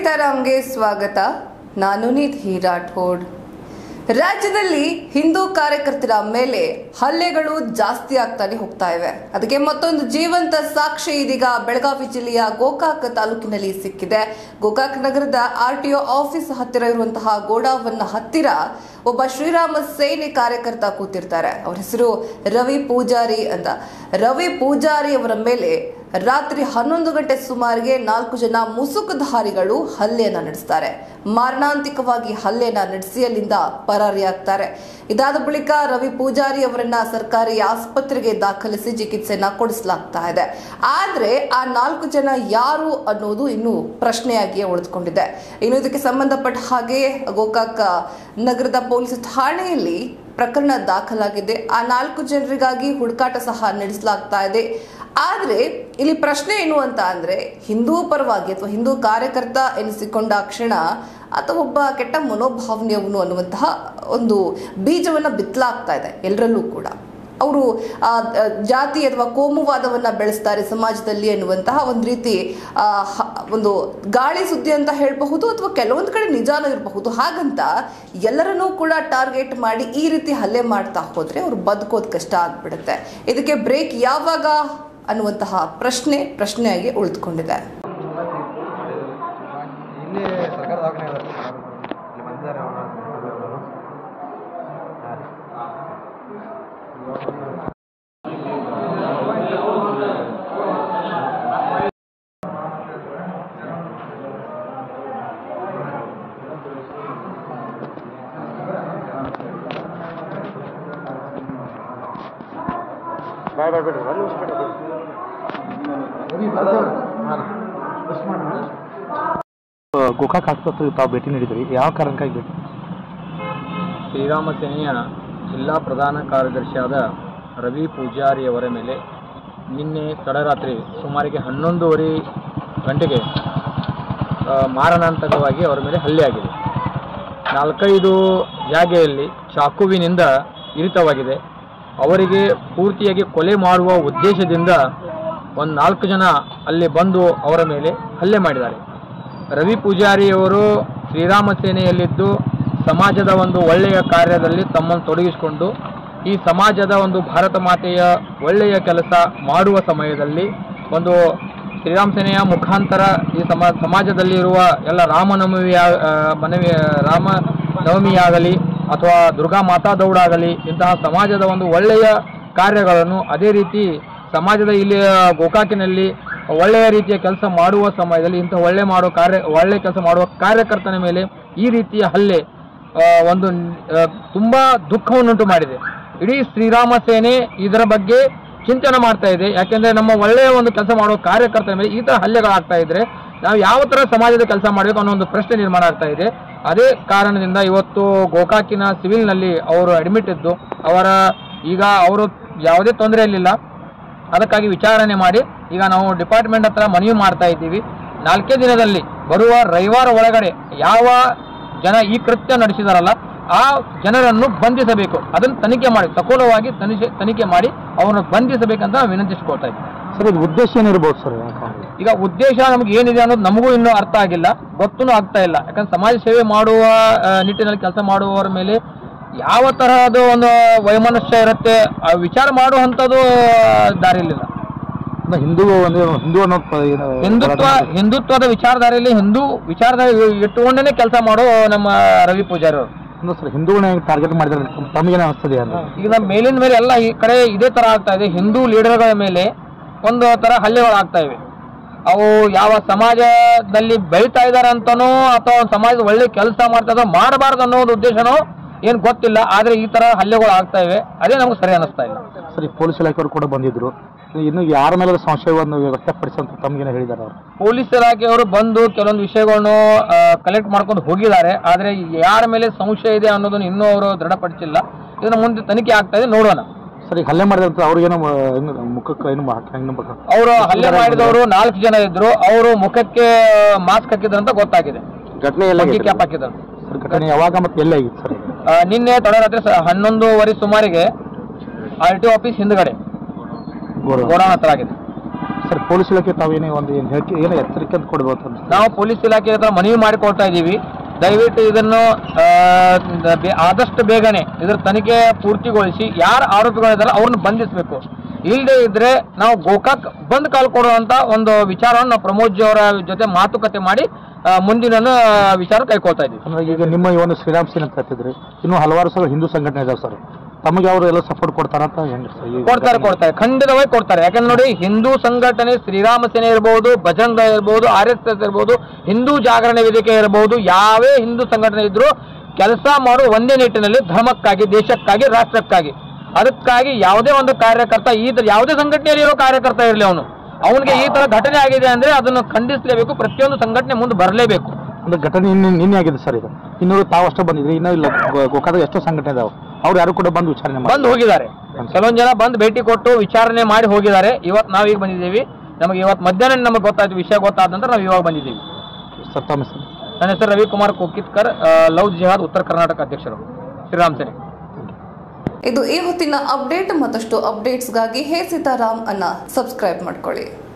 ಸೀತಾರಾಮ್ಗೆ ಸ್ವಾಗತ ನಾನು ನಿಧಿ ರಾಠೋಡ್ ರಾಜ್ಯದಲ್ಲಿ ಹಿಂದೂ ಕಾರ್ಯಕರ್ತರ ಮೇಲೆ ಹಲ್ಲೆಗಳು ಜಾಸ್ತಿ ಆಗ್ತಾನೆ ಹೋಗ್ತಾ ಇವೆ ಅದಕ್ಕೆ ಮತ್ತೊಂದು ಜೀವಂತ ಸಾಕ್ಷಿ ಇದೀಗ ಬೆಳಗಾವಿ ಜಿಲ್ಲೆಯ ಗೋಕಾಕ್ ತಾಲೂಕಿನಲ್ಲಿ ಸಿಕ್ಕಿದೆ ಗೋಕಾಕ್ ನಗರದ ಆರ್ ಟಿ ಒ ಆಫೀಸ್ ಹತ್ತಿರ ಇರುವಂತಹ ಗೋಡಾವನ್ನ ಹತ್ತಿರ ಒಬ್ಬ ಶ್ರೀರಾಮ ಸೇನೆ ಕಾರ್ಯಕರ್ತ ಕೂತಿರ್ತಾರೆ ಅವ್ರ ಹೆಸರು ರವಿ ಪೂಜಾರಿ ಅಂತ ರವಿ ಪೂಜಾರಿ ಅವರ ಮೇಲೆ ರಾತ್ರಿ ಹನ್ನೊಂದು ಗಂಟೆ ಸುಮಾರಿಗೆ ನಾಲ್ಕು ಜನ ಮುಸುಕುಧಾರಿಗಳು ಹಲ್ಲೆಯನ್ನ ನಡೆಸ್ತಾರೆ ಮಾರಣಾಂತಿಕವಾಗಿ ಹಲ್ಲೆಯನ್ನ ನಡೆಸಿ ಅಲ್ಲಿಂದ ಪರಾರಿಯಾಗ್ತಾರೆ ಇದಾದ ಬಳಿಕ ರವಿ ಪೂಜಾರಿ ಅವರನ್ನ ಸರ್ಕಾರಿ ಆಸ್ಪತ್ರೆಗೆ ದಾಖಲಿಸಿ ಚಿಕಿತ್ಸೆಯನ್ನ ಕೊಡಿಸಲಾಗ್ತಾ ಇದೆ ಆದ್ರೆ ಆ ನಾಲ್ಕು ಜನ ಯಾರು ಅನ್ನೋದು ಇನ್ನು ಪ್ರಶ್ನೆಯಾಗಿಯೇ ಉಳಿದುಕೊಂಡಿದೆ ಇನ್ನು ಇದಕ್ಕೆ ಸಂಬಂಧಪಟ್ಟ ಹಾಗೆ ಗೋಕಾಕ್ ನಗರದ ಪೊಲೀಸ್ ಠಾಣೆಯಲ್ಲಿ ಪ್ರಕರಣ ದಾಖಲಾಗಿದೆ ಆ ನಾಲ್ಕು ಜನರಿಗಾಗಿ ಹುಡುಕಾಟ ಸಹ ನಡೆಸಲಾಗ್ತಾ ಇದೆ ಆದ್ರೆ ಇಲ್ಲಿ ಪ್ರಶ್ನೆ ಏನು ಅಂತ ಅಂದ್ರೆ ಹಿಂದೂ ಪರವಾಗಿ ಅಥವಾ ಹಿಂದೂ ಕಾರ್ಯಕರ್ತ ಎನಿಸಿಕೊಂಡ ಕ್ಷಣ ಅಥವಾ ಒಬ್ಬ ಕೆಟ್ಟ ಮನೋಭಾವನೆಯವನು ಅನ್ನುವಂತಹ ಒಂದು ಬೀಜವನ್ನ ಬಿತ್ತಲಾಗ್ತಾ ಇದೆ ಎಲ್ಲರಲ್ಲೂ ಕೂಡ ಅವರು ಆ, ಆ, ಜಾತಿ ಅಥವಾ ಕೋಮುವಾದವನ್ನ ಬೆಳೆಸ್ತಾರೆ ಸಮಾಜದಲ್ಲಿ ಅನ್ನುವಂತಹ ಒಂದು ರೀತಿ ಆ, ಹ- ಒಂದು ಗಾಳಿ ಸುದ್ದಿ ಅಂತ ಹೇಳಬಹುದು ಅಥವಾ ಕೆಲವೊಂದು ಕಡೆ ನಿಜಾನೂ ಇರಬಹುದು ಹಾಗಂತ ಎಲ್ಲರನ್ನೂ ಕೂಡ ಟಾರ್ಗೆಟ್ ಮಾಡಿ ಈ ರೀತಿ ಹಲ್ಲೆ ಮಾಡ್ತಾ ಹೋದ್ರೆ ಅವ್ರು ಬದುಕೋದು ಕಷ್ಟ ಆಗ್ಬಿಡುತ್ತೆ ಇದಕ್ಕೆ ಬ್ರೇಕ್ ಯಾವಾಗ ಅನ್ನುವಂತಹ ಪ್ರಶ್ನೆ ಪ್ರಶ್ನೆಯಾಗಿ ಉಳಿದುಕೊಂಡಿದೆ ಇಲ್ಲಿ ಸರ್ಕಾರ ದವಾಖಾನೆ ಅದ ಇಲ್ಲಿ ಬಂದಿದ್ದಾರೆ ಅವರು ಬಾಯ್ ಬಾಯ್ ಬಿಡ್ರಿ ಒಂದು ನಿಮಿಷ ಬಿಡ್ರಿ ಗೋಕಾಕ್ ಆಸ್ಪತ್ರೆಗೆ ತಾವು ಭೇಟಿ ನೀಡಿದ್ರಿ ಯಾವ ಕಾರಣಕ್ಕಾಗಿ ಭೇಟಿ ಶ್ರೀರಾಮ ಸೇನೆಯ ಜಿಲ್ಲಾ ಪ್ರಧಾನ ಕಾರ್ಯದರ್ಶಿಯಾದ ರವಿ ಪೂಜಾರಿಯವರ ಮೇಲೆ ನಿನ್ನೆ ತಡರಾತ್ರಿ ಸುಮಾರಿಗೆ ಹನ್ನೊಂದೂವರೆ ಗಂಟೆಗೆ ಆ, ಮಾರಣಾಂತಕವಾಗಿ ಅವರ ಮೇಲೆ ಹಲ್ಲೆ ಆಗಿದೆ ನಾಲ್ಕೈದು ಜಾಗೆಯಲ್ಲಿ ಚಾಕುವಿನಿಂದ ಇರಿತವಾಗಿದೆ ಅವರಿಗೆ ಪೂರ್ತಿಯಾಗಿ ಕೊಲೆ ಮಾಡುವ ಉದ್ದೇಶದಿಂದ ಒಂದು ನಾಲ್ಕು ಜನ ಅಲ್ಲಿ ಬಂದು ಅವರ ಮೇಲೆ ಹಲ್ಲೆ ಮಾಡಿದ್ದಾರೆ ರವಿ ಪೂಜಾರಿಯವರು ಶ್ರೀರಾಮ ಸೇನೆಯಲ್ಲಿದ್ದು ಸಮಾಜದ ಒಂದು ಒಳ್ಳೆಯ ಕಾರ್ಯದಲ್ಲಿ ತಮ್ಮನ್ನು ತೊಡಗಿಸಿಕೊಂಡು ಈ ಸಮಾಜದ ಒಂದು ಭಾರತ ಮಾತೆಯ ಒಳ್ಳೆಯ ಕೆಲಸ ಮಾಡುವ ಸಮಯದಲ್ಲಿ ಒಂದು ಶ್ರೀರಾಮ ಸೇನೆಯ ಮುಖಾಂತರ ಈ ಸಮ ಸಮಾಜದಲ್ಲಿರುವ ಎಲ್ಲ ರಾಮನವಮಿ ಮನವಿ ರಾಮ ನವಮಿಯಾಗಲಿ ಅಥವಾ ದುರ್ಗಾ ಮಾತಾ ದೌಡಾಗಲಿ ಇಂತಹ ಸಮಾಜದ ಒಂದು ಒಳ್ಳೆಯ ಕಾರ್ಯಗಳನ್ನು ಅದೇ ರೀತಿ ಸಮಾಜದ ಇಲ್ಲಿ ಗೋಕಾಕಿನಲ್ಲಿ ಒಳ್ಳೆಯ ರೀತಿಯ ಕೆಲಸ ಮಾಡುವ ಸಮಯದಲ್ಲಿ ಇಂಥ ಒಳ್ಳೆ ಮಾಡೋ ಕಾರ್ಯ ಒಳ್ಳೆ ಕೆಲಸ ಮಾಡುವ ಕಾರ್ಯಕರ್ತನ ಮೇಲೆ ಈ ರೀತಿಯ ಹಲ್ಲೆ ಆ, ಒಂದು ಆ, ತುಂಬಾ ದುಃಖವನ್ನುಂಟು ಮಾಡಿದೆ ಇಡೀ ಶ್ರೀರಾಮ ಸೇನೆ ಇದರ ಬಗ್ಗೆ ಚಿಂತನೆ ಮಾಡ್ತಾ ಇದೆ ಯಾಕೆಂದ್ರೆ ನಮ್ಮ ಒಳ್ಳೆಯ ಒಂದು ಕೆಲಸ ಮಾಡುವ ಕಾರ್ಯಕರ್ತರ ಮೇಲೆ ಈ ತರ ಹಲ್ಲೆಗಳಾಗ್ತಾ ಇದ್ರೆ ನಾವು ಯಾವ ತರ ಸಮಾಜದ ಕೆಲಸ ಮಾಡಬೇಕು ಅನ್ನೋ ಒಂದು ಪ್ರಶ್ನೆ ನಿರ್ಮಾಣ ಆಗ್ತಾ ಇದೆ ಅದೇ ಕಾರಣದಿಂದ ಇವತ್ತು ಗೋಕಾಕಿನ ಸಿವಿಲ್ನಲ್ಲಿ ಅವರು ಅಡ್ಮಿಟ್ ಇದ್ದು ಅವರ ಈಗ ಅವರು ಯಾವುದೇ ತೊಂದರೆಯಲ್ಲಿಲ್ಲ ಅದಕ್ಕಾಗಿ ವಿಚಾರಣೆ ಮಾಡಿ ಈಗ ನಾವು ಡಿಪಾರ್ಟ್ಮೆಂಟ್ ಹತ್ರ ಮನವಿ ಮಾಡ್ತಾ ಇದ್ದೀವಿ ನಾಲ್ಕೇ ದಿನದಲ್ಲಿ ಬರುವ ರವಿವಾರ ಒಳಗಡೆ ಯಾವ ಜನ ಈ ಕೃತ್ಯ ನಡೆಸಿದಾರಲ್ಲ ಆ ಜನರನ್ನು ಬಂಧಿಸಬೇಕು ಅದನ್ನು ತನಿಖೆ ಮಾಡಿ ಸಕೂಲವಾಗಿ ತನಿಖೆ ತನಿಖೆ ಮಾಡಿ ಅವರನ್ನು ಬಂಧಿಸಬೇಕಂತ ನಾವು ವಿನಂತಿಸ್ಕೊಳ್ತಾ ಇದ್ದೀವಿ ಸರ್ ಇದು ಉದ್ದೇಶ ಏನಿರ್ಬೋದು ಸರ್ ಈಗ ಉದ್ದೇಶ ನಮ್ಗೆ ಏನಿದೆ ಅನ್ನೋದು ನಮಗೂ ಇನ್ನೂ ಅರ್ಥ ಆಗಿಲ್ಲ ಗೊತ್ತೂ ಆಗ್ತಾ ಇಲ್ಲ ಯಾಕಂದ್ರೆ ಸಮಾಜ ಸೇವೆ ಮಾಡುವ ಆ, ನಿಟ್ಟಿನಲ್ಲಿ ಕೆಲಸ ಮಾಡುವವರ ಮೇಲೆ ಯಾವ ತರಹದ ಒಂದು ವೈಮನಸ್ಯ ಇರುತ್ತೆ ಆ ವಿಚಾರ ಮಾಡುವಂಥದ್ದು ದಾರಿಲಿಲ್ಲ ಹಿಂದೂ ಒಂದು ಹಿಂದೂ ಅನ್ನೋ ಪ- ಏನು ಹಿಂದುತ್ವ ಹಿಂದುತ್ವದ ವಿಚಾರಧಾರೆಯಲ್ಲಿ ಹಿಂದೂ ವಿಚಾರಧಾರೆ ಇಟ್ಟುಕೊಂಡೇ ಕೆಲಸ ಮಾಡೋ ನಮ್ಮ ರವಿ ಪೂಜಾರಿ ಅವರು ಅಂದ್ರೆ ಸರ್ ಹಿಂದೂಗಳನ್ನ ಟಾರ್ಗೆಟ್ ಮಾಡಿದ್ರೆ ತಮಗೇನು ಅನಿಸ್ತದೆ ಅಂದ್ರೆ ಈಗ ನಮ್ಮ ಮೇಲಿನ ಮೇಲೆ ಎಲ್ಲ ಈ ಕಡೆ ಇದೇ ತರ ಆಗ್ತಾ ಇದೆ ಹಿಂದೂ ಲೀಡರ್ಗಳ ಮೇಲೆ ಒಂದು ತರ ಹಲ್ಲೆಗಳು ಆಗ್ತಾ ಇವೆ ಅವು ಯಾವ ಸಮಾಜದಲ್ಲಿ ಬೆಳೀತಾ ಇದಾರೆ ಅಂತನೋ ಅಥವಾ ಒಂದು ಸಮಾಜದ ಒಳ್ಳೆ ಕೆಲಸ ಮಾಡ್ತಾ ಇದಾರೋ ಮಾಡಬಾರ್ದು ಅನ್ನೋ ಒಂದು ಉದ್ದೇಶನೋ ಏನು ಗೊತ್ತಿಲ್ಲ ಆದ್ರೆ ಈ ತರ ಹಲ್ಲೆಗಳು ಆಗ್ತಾ ಇವೆ ಅದೇ ನಮ್ಗೆ ಸರಿ ಅನಿಸ್ತಾ ಇಲ್ಲ ಸರ್ ಈ ಪೊಲೀಸ್ ಇಲಾಖೆಯವರು ಕೂಡ ಬಂದಿದ್ರು ಇನ್ನು ಯಾರ ಮೇಲೆ ಸಂಶಯವನ್ನು ವ್ಯಕ್ತಪಡಿಸಂತ ತಮಗೇನು ಹೇಳಿದ್ದಾರೆ ಅವರು ಪೊಲೀಸ್ ಇಲಾಖೆಯವರು ಬಂದು ಕೆಲವೊಂದು ವಿಷಯಗಳನ್ನು ಕಲೆಕ್ಟ್ ಮಾಡ್ಕೊಂಡು ಹೋಗಿದ್ದಾರೆ ಆದ್ರೆ ಯಾರ ಮೇಲೆ ಸಂಶಯ ಇದೆ ಅನ್ನೋದನ್ನು ಇನ್ನೂ ಅವರು ದೃಢಪಡಿಸಿಲ್ಲ ಇದನ್ನ ಮುಂದೆ ತನಿಖೆ ಆಗ್ತಾ ಇದೆ ನೋಡೋಣ ಸರ್ ಈಗ ಹಲ್ಲೆ ಮಾಡಿದಂತ ಅವ್ರಿಗೇನು ಏನು ಮುಖಕ್ಕೆ ಏನು ಹಾಕಿ ಹೆಂಗೆ ನಂಬಕ ಅವರು ಹಲ್ಲೆ ಮಾಡಿದವರು ನಾಲ್ಕು ಜನ ಇದ್ರು ಅವರು ಮುಖಕ್ಕೆ ಮಾಸ್ಕ್ ಹಾಕಿದ್ರಂತ ಗೊತ್ತಾಗಿದೆ ಘಟನೆ ಎಲ್ಲ ಮಂಕಿ ಕ್ಯಾಪ್ ಹಾಕಿದ್ರು ಸರ್ ಘಟನೆ ಯಾವಾಗ ಮತ್ತೆ ಎಲ್ಲ ಆಗಿತ್ತು ಸರ್ ಆ, ನಿನ್ನೆ ತಡರಾತ್ರಿ ಸ- ಹನ್ನೊಂದೂವರೆ ಸುಮಾರಿಗೆ ಆರ್ ಟಿ ಆಫೀಸ್ ಹಿಂದ್ಗಡೆ ಗೋಡ ಗೋಡಾನ್ ಹತ್ರ ಆಗಿದೆ ಸರ್ ಪೊಲೀಸ್ ಇಲಾಖೆ ತಾವೇನೇ ಒಂದು ಏನು ಹೇಳಿಕೆ ಏನೋ ಎಚ್ಚರಿಕೆ ಅಂತ ಕೊಡ್ಬೋದು ಅಂತ ನಾವು ಪೊಲೀಸ್ ಇಲಾಖೆ ಹತ್ರ ಮನವಿ ಮಾಡಿಕೊಳ್ತಾ ಇದ್ದೀವಿ ದಯವಿಟ್ಟು ಇದನ್ನು ಆ, ದ- ಬೆ- ಆದಷ್ಟು ಬೇಗನೆ ಇದರ ತನಿಖೆ ಪೂರ್ತಿಗೊಳಿಸಿ ಯಾರು ಆರೋಪಿಗಳಿದ್ದಾರೆ ಅವ್ರನ್ನ ಬಂಧಿಸಬೇಕು ಇಲ್ಲದೆ ಇದ್ರೆ ನಾವು ಗೋಕಾಕ್ ಬಂದ್ ಕಾಲ್ ಕೊಡುವಂತ ಒಂದು ವಿಚಾರವನ್ನು ನಾವು ಪ್ರಮೋದ್ ಜಿ ಅವರ ಜೊತೆ ಮಾತುಕತೆ ಮಾಡಿ ಆ, ಮುಂದಿನ ಆ, ವಿಚಾರ ಕೈಕೊಳ್ತಾ ಇದ್ದೀವಿ ಅಂದ್ರೆ ಈಗ ನಿಮ್ಮ ಈ ಒಂದು ಶ್ರೀರಾಮ್ ಸೇನೆ ಅಂತ ಹೇಳ್ತಿದ್ರಿ ಇನ್ನೂ ಹಲವಾರು ಸಲ ಹಿಂದೂ ಸಂಘಟನೆ ಇದಾವೆ ಸರ್ ತಮಗೆ ಅವರು ಎಲ್ಲ ಸಪೋರ್ಟ್ ಕೊಡ್ತಾರಂತ ಹೆಂಗೆ ಸರ್ ಈ ಕೊಡ್ತಾರೆ ಕೊಡ್ತಾರೆ ಖಂಡಿತವಾಗಿ ಕೊಡ್ತಾರೆ ಯಾಕಂದ್ರೆ ನೋಡಿ ಹಿಂದೂ ಸಂಘಟನೆ ಶ್ರೀರಾಮ ಸೇನೆ ಇರಬಹುದು ಬಜರಂಗ ದಳ ಇರಬಹುದು ಆರ್ ಎಸ್ ಎಸ್ ಇರಬಹುದು ಹಿಂದೂ ಜಾಗರಣೆ ವೇದಿಕೆ ಇರಬಹುದು ಯಾವೇ ಹಿಂದೂ ಸಂಘಟನೆ ಇದ್ರೂ ಕೆಲಸ ಮಾಡುವ ಒಂದೇ ನಿಟ್ಟಿನಲ್ಲಿ ಧರ್ಮಕ್ಕಾಗಿ ದೇಶಕ್ಕಾಗಿ ರಾಷ್ಟ್ರಕ್ಕಾಗಿ ಅದಕ್ಕಾಗಿ ಯಾವುದೇ ಒಂದು ಕಾರ್ಯಕರ್ತ ಈ ತರ ಯಾವುದೇ ಸಂಘಟನೆಯಲ್ಲಿ ಇರೋ ಕಾರ್ಯಕರ್ತ ಇರಲಿ ಅವನು ಅವನಿಗೆ ಈ ತರ ಘಟನೆ ಆಗಿದೆ ಅಂದ್ರೆ ಅದನ್ನು ಖಂಡಿಸಲೇಬೇಕು ಪ್ರತಿಯೊಂದು ಸಂಘಟನೆ ಮುಂದೆ ಬರಲೇಬೇಕು ಅಂದ್ರೆ ಘಟನೆ ನಿನ್ನೆ ನಿನ್ನೆ ಆಗಿದೆ ಸರ್ ಇದು ಇನ್ನೂರು ತಾವು ಅಷ್ಟೇ ಬಂದಿದ್ರಿ ಇನ್ನೂ ಇಲ್ಲ ಗೋ- ಗೋಕಾಕದಾಗ ಎಷ್ಟೋ ಸಂಘಟನೆ ಇದಾವೆ ಅವ್ರು ಯಾರು ಕೂಡ ಬಂದು ವಿಚಾರಣೆ ಮಾಡಿ ಬಂದು ಹೋಗಿದ್ದಾರೆ ಕೆಲವೊಂದು ಜನ ಬಂದು ಭೇಟಿ ಕೊಟ್ಟು ವಿಚಾರಣೆ ಮಾಡಿ ಹೋಗಿದ್ದಾರೆ ಇವತ್ತು ನಾವೀಗ ಬಂದಿದ್ದೀವಿ ನಮಗೆ ಇವತ್ತು ಮಧ್ಯಾಹ್ನ ನಮಗೆ ಗೊತ್ತಾಯ್ತು ವಿಷಯ ಗೊತ್ತಾದ ನಂತರ ನಾವು ಇವಾಗ ಬಂದಿದ್ದೀವಿ ಸರ್ ತಮ್ಮ ಹೆಸರು ನನ್ನ ಹೆಸರು ರವಿಕುಮಾರ್ ಕೋಕಿತ್ಕರ್ ಆ, ಲವ್ ಜಿಹಾದ್ ಉತ್ತರ ಕರ್ನಾಟಕ ಅಧ್ಯಕ್ಷರು ಶ್ರೀರಾಮ್ ಸೇನೆ ಇದು ಈ ಹೊತ್ತಿನ ಅಪ್ಡೇಟ್ ಮತ್ತಷ್ಟು ಅಪ್ಡೇಟ್ಸ್ಗಾಗಿ ಹೇ ಸೀತಾರಾಮ್ ಅನ್ನ ಸಬ್ಸ್ಕ್ರೈಬ್ ಮಾಡ್ಕೊಳ್ಳಿ